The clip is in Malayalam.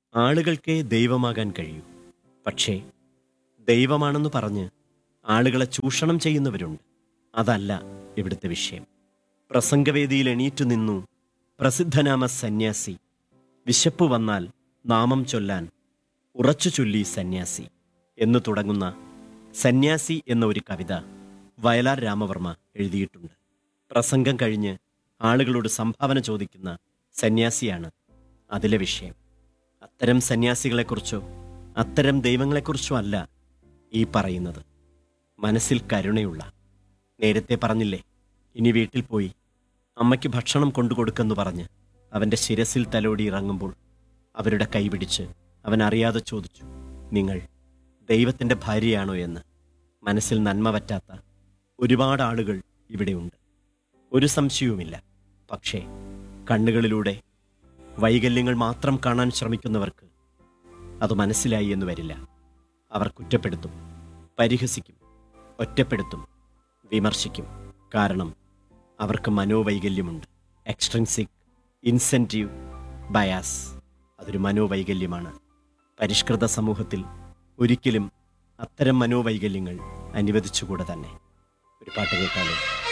ആളുകൾക്കേ ദൈവമാകാൻ കഴിയൂ പക്ഷേ ദൈവമാണെന്ന് പറഞ്ഞ് ആളുകളെ ചൂഷണം ചെയ്യുന്നവരുണ്ട് അതല്ല ഇവിടുത്തെ വിഷയം പ്രസംഗവേദിയിൽ എണീറ്റു നിന്നു പ്രസിദ്ധനാമ സന്യാസി വിശപ്പ് വന്നാൽ നാമം ചൊല്ലാൻ ഉറച്ചു ചൊല്ലി സന്യാസി എന്ന് തുടങ്ങുന്ന സന്യാസി എന്ന ഒരു കവിത വയലാർ രാമവർമ്മ എഴുതിയിട്ടുണ്ട് പ്രസംഗം കഴിഞ്ഞ് ആളുകളോട് സംഭാവന ചോദിക്കുന്ന സന്യാസിയാണ് അതിലെ വിഷയം അത്തരം സന്യാസികളെക്കുറിച്ചോ അത്തരം ദൈവങ്ങളെക്കുറിച്ചോ അല്ല ഈ പറയുന്നത് മനസ്സിൽ കരുണയുള്ള നേരത്തെ പറഞ്ഞില്ലേ ഇനി വീട്ടിൽ പോയി അമ്മയ്ക്ക് ഭക്ഷണം കൊണ്ടുകൊടുക്കെന്ന് പറഞ്ഞ് അവൻ്റെ ശിരസിൽ തലോടി ഇറങ്ങുമ്പോൾ അവരുടെ കൈപിടിച്ച് അവൻ അറിയാതെ ചോദിച്ചു നിങ്ങൾ ദൈവത്തിൻ്റെ ഭാര്യയാണോ എന്ന് മനസ്സിൽ നന്മ പറ്റാത്ത ഒരുപാട് ആളുകൾ ഇവിടെയുണ്ട് ഒരു സംശയവുമില്ല പക്ഷേ കണ്ണുകളിലൂടെ വൈകല്യങ്ങൾ മാത്രം കാണാൻ ശ്രമിക്കുന്നവർക്ക് അത് മനസ്സിലായി എന്ന് വരില്ല അവർ കുറ്റപ്പെടുത്തും പരിഹസിക്കും ഒറ്റപ്പെടുത്തും വിമർശിക്കും കാരണം അവർക്ക് മനോവൈകല്യമുണ്ട് എക്സ്ട്രിൻസിക് ഇൻസെൻറ്റീവ് ബയാസ് അതൊരു മനോവൈകല്യമാണ് പരിഷ്കൃത സമൂഹത്തിൽ ഒരിക്കലും അത്തരം മനോവൈകല്യങ്ങൾ അനുവദിച്ചുകൂടെ തന്നെ ഒരു പാട്ട് കേട്ടാലോ